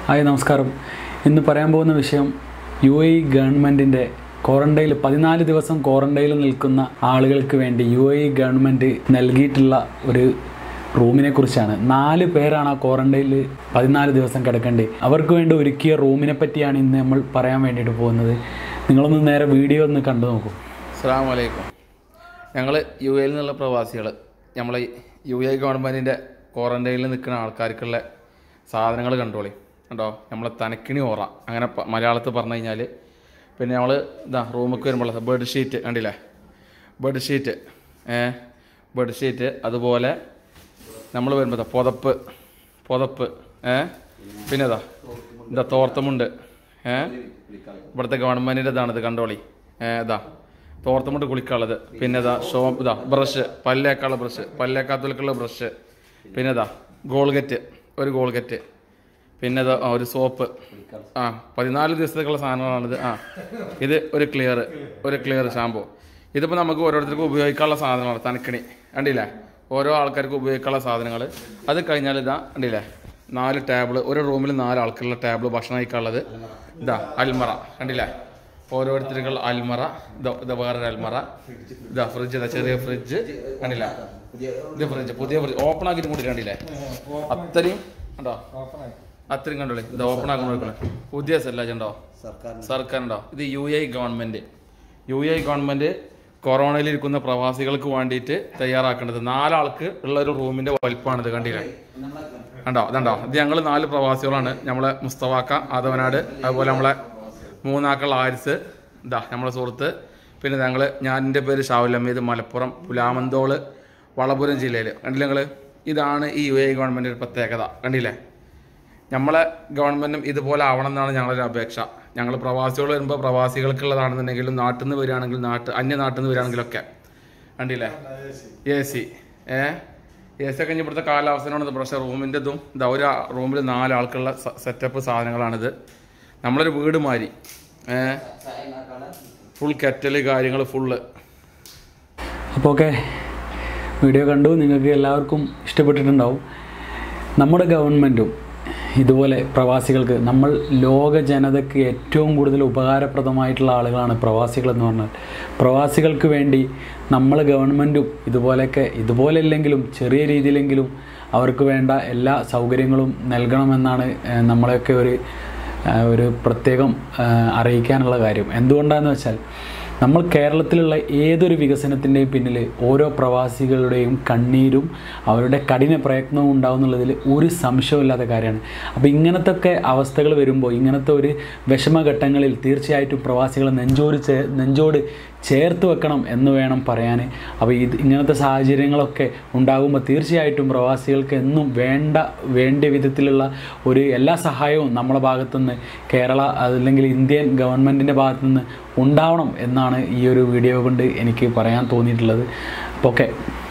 hi നമസ്കാരം ഇന്ന് പറയാൻ പോകുന്ന വിഷയം യു എ ഗവൺമെൻറ്റിൻ്റെ ക്വാറൻറ്റൈനിൽ പതിനാല് ദിവസം ക്വാറൻറ്റൈനിൽ നിൽക്കുന്ന ആളുകൾക്ക് വേണ്ടി യു എ ഗവൺമെൻറ് നൽകിയിട്ടുള്ള ഒരു റൂമിനെ കുറിച്ചാണ് നാല് പേരാണ് ആ ക്വാറൻറ്റൈനിൽ പതിനാല് ദിവസം കിടക്കേണ്ടത് അവർക്ക് വേണ്ടി ഒരുക്കിയ റൂമിനെ പറ്റിയാണ് ഇന്ന് നമ്മൾ പറയാൻ വേണ്ടിയിട്ട് പോകുന്നത് നിങ്ങളൊന്ന് നേരെ വീഡിയോ ഒന്ന് കണ്ടു നോക്കൂ അസ്സാം വലൈക്കും ഞങ്ങൾ യു എയിൽ നിന്നുള്ള പ്രവാസികൾ നമ്മൾ യു എ ഗവൺമെൻറ്റിൻ്റെ ക്വാറൻറ്റൈനിൽ നിൽക്കുന്ന ആൾക്കാർക്കുള്ള സാധനങ്ങൾ കണ്ടോളി കണ്ടോ നമ്മളെ തനക്കിണി ഓറ അങ്ങനെ പ- മലയാളത്തിൽ പറഞ്ഞു കഴിഞ്ഞാൽ പിന്നെ നമ്മൾ ഇതാ റൂമൊക്കെ വരുമ്പോൾ ബെഡ് ഷീറ്റ് കണ്ടില്ലേ ബെഡ് ഷീറ്റ് ഏ ബെഡ് ഷീറ്റ് അതുപോലെ നമ്മൾ വരുമ്പോൾ പുതപ്പ് പുതപ്പ് ഏ പിന്നെ ഇതാ ഇതാ തോർത്തമുണ്ട് ഏ ഇവിടുത്തെ ഗവൺമെൻറ്റിൻ്റെ ഇതാണ് ഇത് കണ്ടോളി ഏ ഇതാ തോർത്തമുണ്ട് കുളിക്കാനുള്ളത് പിന്നെ ഇതാ ഷോ ഇതാ ബ്രഷ് പല്ലേക്കാനുള്ള ബ്രഷ് പല്ലേക്കാത്തവർക്കുള്ള ബ്രഷ് പിന്നെ ഇതാ ഗോൾഗറ്റ് ഒരു ഗോൾഗറ്റ് പിന്നെ ഇതാ ആ, ഒരു സോപ്പ് ആ പതിനാല് ദിവസത്തേക്കുള്ള സാധനങ്ങളാണിത് ആ ഇത് ഒരു ക്ലിയർ ഒരു ക്ലിയർ ഷാമ്പു ഇതിപ്പോൾ നമുക്ക് ഓരോരുത്തർക്കും ഉപയോഗിക്കാനുള്ള സാധനങ്ങളാണ് തനക്കിണി കണ്ടില്ലേ ഓരോ ആൾക്കാർക്കും ഉപയോഗിക്കാനുള്ള സാധനങ്ങൾ അത് കഴിഞ്ഞാൽ ഇതാ കണ്ടില്ലേ നാല് ടേബിൾ ഒരു റൂമിൽ നാല് ആൾക്കുള്ള ടേബിൾ ഭക്ഷണം കഴിക്കാനുള്ളത് ഇതാ അൽമറ കണ്ടില്ലേ ഓരോരുത്തർക്കുള്ള അൽമറ ഇതാ ഇത് വേറൊരു അൽമറ ഇതാ ഫ്രിഡ്ജ് ഇതാ ചെറിയ ഫ്രിഡ്ജ് കണ്ടില്ല ഇത് ഫ്രിഡ്ജ് പുതിയ ഫ്രിഡ്ജ് ഓപ്പൺ ആക്കിയിട്ട് കൂടി കണ്ടില്ലേ അത്രയും കണ്ടോ അത്രയും കണ്ടോളെ ഇത് ഓപ്പൺ ആക്കാൻ കൊടുക്കണേ പുതിയ സെല്ലാജ് ഉണ്ടോ സർക്കാരുണ്ടോ ഇത് U A government U A government കൊറോണയിൽ ഇരിക്കുന്ന പ്രവാസികൾക്ക് വേണ്ടിയിട്ട് തയ്യാറാക്കേണ്ടത് നാലാൾക്ക് ഉള്ള ഒരു റൂമിന്റെ വലിപ്പമാണിത് കണ്ടില്ലേ കണ്ടോ ഇതുണ്ടോ ഇത് ഞങ്ങൾ നാല് പ്രവാസികളാണ് നമ്മളെ മുസ്തഫാക്ക ആദവനാട് അതുപോലെ നമ്മളെ മൂന്നാക്കൾ ആരിസ് ഇതാ നമ്മളെ സുഹൃത്ത് പിന്നെ ഞങ്ങൾ ഞാൻ എൻ്റെ പേര് ഷാവുൽ അമീദ് മലപ്പുറം പുലാമന്തോള് വളപുരം ജില്ലയിൽ കണ്ടില്ലേ നിങ്ങൾ ഇതാണ് ഈ യു എ ഗവൺമെൻറ് ഒരു പ്രത്യേകത കണ്ടില്ലേ നമ്മളെ ഗവൺമെൻറ്റും ഇതുപോലെ ആവണം എന്നാണ് ഞങ്ങളുടെ അപേക്ഷ ഞങ്ങൾ പ്രവാസികൾ വരുമ്പോൾ പ്രവാസികൾക്കുള്ളതാണെന്നുണ്ടെങ്കിലും നാട്ടിൽ നിന്ന് വരികയാണെങ്കിൽ നാട്ട് അന്യ നാട്ടിൽ നിന്ന് വരികയാണെങ്കിലൊക്കെ കണ്ടില്ലേ എ സി ഏ എ സി ഒക്കെ ഇനി ഇവിടുത്തെ കാലാവസ്ഥയോട് പക്ഷേ റൂമിൻ്റെ ഇതും ഇതാ ഒരു റൂമിൽ നാലാൾക്കുള്ള സെറ്റപ്പ് സാധനങ്ങളാണിത് നമ്മളൊരു വീട് മാറി ഏ ഫുൾ കെറ്റല് കാര്യങ്ങൾ ഫുള്ള് അപ്പോൾ ഓക്കെ വീഡിയോ കണ്ടു നിങ്ങൾക്ക് എല്ലാവർക്കും ഇഷ്ടപ്പെട്ടിട്ടുണ്ടാവും നമ്മുടെ ഗവൺമെൻറ്റും ഇതുപോലെ പ്രവാസികൾക്ക് നമ്മൾ ലോക ജനതയ്ക്ക് ഏറ്റവും കൂടുതൽ ഉപകാരപ്രദമായിട്ടുള്ള ആളുകളാണ് പ്രവാസികൾ എന്ന് പറഞ്ഞാൽ പ്രവാസികൾക്ക് വേണ്ടി നമ്മൾ ഗവൺമെൻറ്റും ഇതുപോലെയൊക്കെ ഇതുപോലെ ഇല്ലെങ്കിലും ചെറിയ രീതിയിലെങ്കിലും അവർക്ക് വേണ്ട എല്ലാ സൗകര്യങ്ങളും നൽകണമെന്നാണ് ഏഹ്, നമ്മളെയൊക്കെ ഒരു ഏഹ്, ഒരു പ്രത്യേകം ഏഹ്, അറിയിക്കാനുള്ള കാര്യം എന്തുകൊണ്ടാണെന്ന് വെച്ചാൽ നമ്മൾ കേരളത്തിലുള്ള ഏതൊരു വികസനത്തിൻ്റെയും പിന്നിൽ ഓരോ പ്രവാസികളുടെയും കണ്ണീരും അവരുടെ കഠിന പ്രയത്നവും ഉണ്ടാവുന്നുള്ളതിൽ ഒരു സംശയമില്ലാത്ത കാര്യമാണ് അപ്പോൾ ഇങ്ങനത്തെ ഒക്കെ അവസ്ഥകൾ വരുമ്പോൾ ഇങ്ങനത്തെ ഒരു വിഷമഘട്ടങ്ങളിൽ തീർച്ചയായിട്ടും പ്രവാസികളെ നെഞ്ചോട് ചേ നെഞ്ചോട് ചേർത്ത് വെക്കണം എന്ന് വേണം പറയാൻ അപ്പോൾ ഇത് ഇങ്ങനത്തെ സാഹചര്യങ്ങളൊക്കെ ഉണ്ടാകുമ്പോൾ തീർച്ചയായിട്ടും പ്രവാസികൾക്ക് എന്നും വേണ്ട വേണ്ട വിധത്തിലുള്ള ഒരു എല്ലാ സഹായവും നമ്മളെ ഭാഗത്തുനിന്ന് കേരള അല്ലെങ്കിൽ ഇന്ത്യൻ ഗവൺമെൻറ്റിൻ്റെ ഭാഗത്തുനിന്ന് ഉണ്ടാവണം എന്നാണ് ഈ ഒരു വീഡിയോ കൊണ്ട് എനിക്ക് പറയാൻ തോന്നിയിട്ടുള്ളത് അപ്പോൾ ഓക്കെ